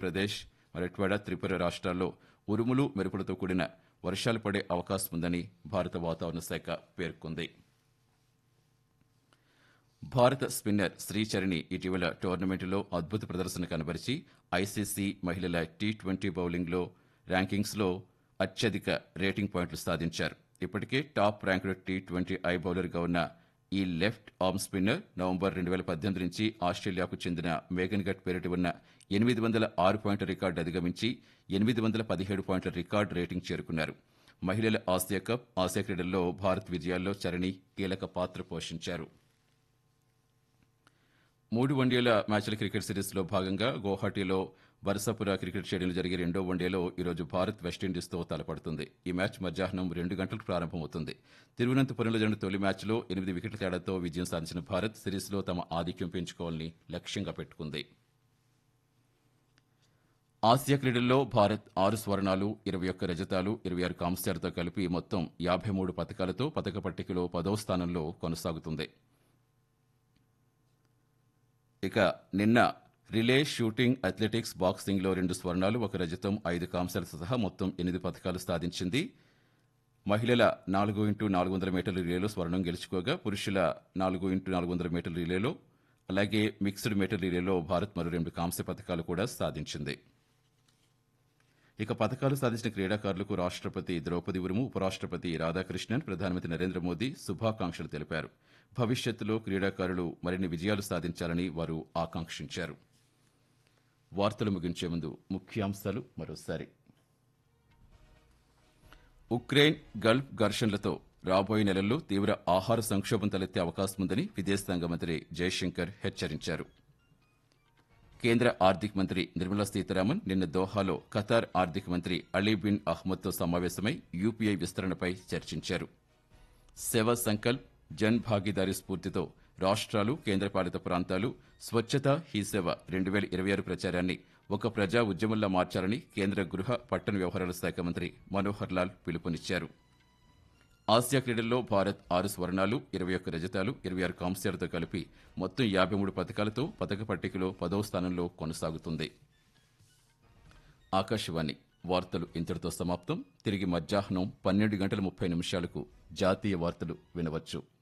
ఆంధ్రప్రదేశ్ మరట్వాడ త్రిపుర రాష్ట్రాల్లో ఉరుములు మెరుపులతో కూడిన వర్షాలు పడే అవకాశం ఉందని భారత వాతావరణ శాఖ పేర్కొంది భారత స్పిన్నర్ శ్రీచరణి ఇటీవల టోర్నమెంటులో అద్భుత ప్రదర్శన కనబరిచి ఐసీసీ మహిళల టీ ట్వంటీ బౌలింగ్లో ర్యాంకింగ్స్లో అత్యధిక రేటింగ్ పాయింట్లు సాధించారు ఇప్పటికే top ranked T twenty I బౌలర్గా ఉన్న ఈ లెఫ్ట్ ఆర్మ్ స్పిన్నర్ నవంబర్ రెండు వేల పద్దెనిమిది నుంచి ఆస్ట్రేలియాకు చెందిన మేఘన్ గట్ పేరిట ఉన్న ఎనిమిది వందల ఆరు పాయింట్ల రికార్డు అధిగమించి ఎనిమిది వందల పదిహేడు పాయింట్ల రికార్డు రేటింగ్ చేరుకున్నారు మహిళల ఆసియా కప్ ఆసియా క్రీడల్లో భారత్ విజయాల్లో చరణి కీలక పాత్ర పోషించారు మూడు వన్డేల మ్యాచ్ల క్రికెట్ సిరీస్లో భాగంగా గౌహాటీలో బర్సాపుర క్రికెట్ స్టేడియంలో జరిగే రెండో వన్డేలో ఈరోజు భారత్ వెస్టిండీస్తో తలపడుతుంది ఈ మ్యాచ్ మధ్యాహ్నం రెండు గంటలకు ప్రారంభమవుతుంది తిరువనంతపురంలో జరిగిన తొలి మ్యాచ్లో ఎనిమిది వికెట్ల తేడాతో విజయం సాధించిన భారత్ సిరీస్లో తమ ఆధిక్యం పెంచుకోవాలని లక్ష్యంగా పెట్టుకుంది ఆసియా క్రీడల్లో భారత్ ఆరు స్వర్ణాలు ఇరవై ఒక్క రజతాలు ఇరవై ఆరు కాంస్యాలతో కలిపి మొత్తం యాభై మూడు పథకాలతో పథక పట్టికలో పదవ స్థానంలో కొనసాగుతుంది ఇక నిన్న రిలే షూటింగ్ అథ్లెటిక్స్ బాక్సింగ్లో రెండు స్వర్ణాలు ఒక రజతం ఐదు కాంస్యాలతో సహా మొత్తం ఎనిమిది పథకాలు సాధించింది మహిళల నాలుగు ఇంటూ నాలుగు వందల మీటర్ల రిలేలో స్వర్ణం గెలుచుకోగా పురుషుల నాలుగు ఇంటూ నాలుగు వందల మీటర్ల రిలేలో అలాగే మిక్స్డ్ మీటర్ రిలేలో భారత్ మరో రెండు కాంస్య పథకాలు కూడా సాధించింది ఇక పథకాలు సాధించిన క్రీడాకారులకు రాష్ట్రపతి ద్రౌపది ముర్ము ఉపరాష్ట్రపతి రాధాకృష్ణన్ ప్రధానమంత్రి నరేంద్ర మోదీ శుభాకాంక్షలు తెలిపారు భవిష్యత్తులో క్రీడాకారులు మరిన్ని విజయాలు సాధించాలని వారు ఆకాంక్షించారు వార్తలు ముగించే ముందు ముఖ్యాంశాలు మరోసారి ఉక్రెయిన్ గల్ఫ్ ఘర్షణలతో రాబోయే నెలల్లో తీవ్ర ఆహార సంక్షోభం తలెత్తే అవకాశం ఉందని విదేశాంగ మంత్రి జయశంకర్ హెచ్చరించారు కేంద్ర ఆర్థిక మంత్రి నిర్మలా సీతారామన్ నిన్న దోహాలో ఖతార్ ఆర్థిక మంత్రి అలీ బిన్ అహ్మద్తో సమావేశమై యూపీఐ విస్తరణపై చర్చించారు సేవా సంకల్ప్ జన్ భాగీదారీ స్ఫూర్తితో రాష్ట్రాలు కేంద్రపాలిత ప్రాంతాలు స్వచ్ఛత హీ సేవ రెండు వేల ఇరవై ఆరు ప్రచారాన్ని ఒక ప్రజా ఉద్యమంలా మార్చాలని కేంద్ర గృహ పట్టణ వ్యవహారాల శాఖ మంత్రి మనోహర్ లాల్ పిలుపునిచ్చారు ఆసియా క్రీడల్లో భారత్ ఆరు స్వర్ణాలు ఇరవై ఒక్క రజతాలు ఇరవై ఆరు కాంస్యాలతో కలిపి మొత్తం యాభై మూడు పథకాలతో పథక పట్టికలో పదవ స్థానంలో కొనసాగుతుంది ఆకాశవాణి వార్తలు ఇంతటితో సమాప్తం తిరిగి మధ్యాహ్నం పన్నెండు గంటల ముప్పై నిమిషాలకు జాతీయ వార్తలు వినవచ్చు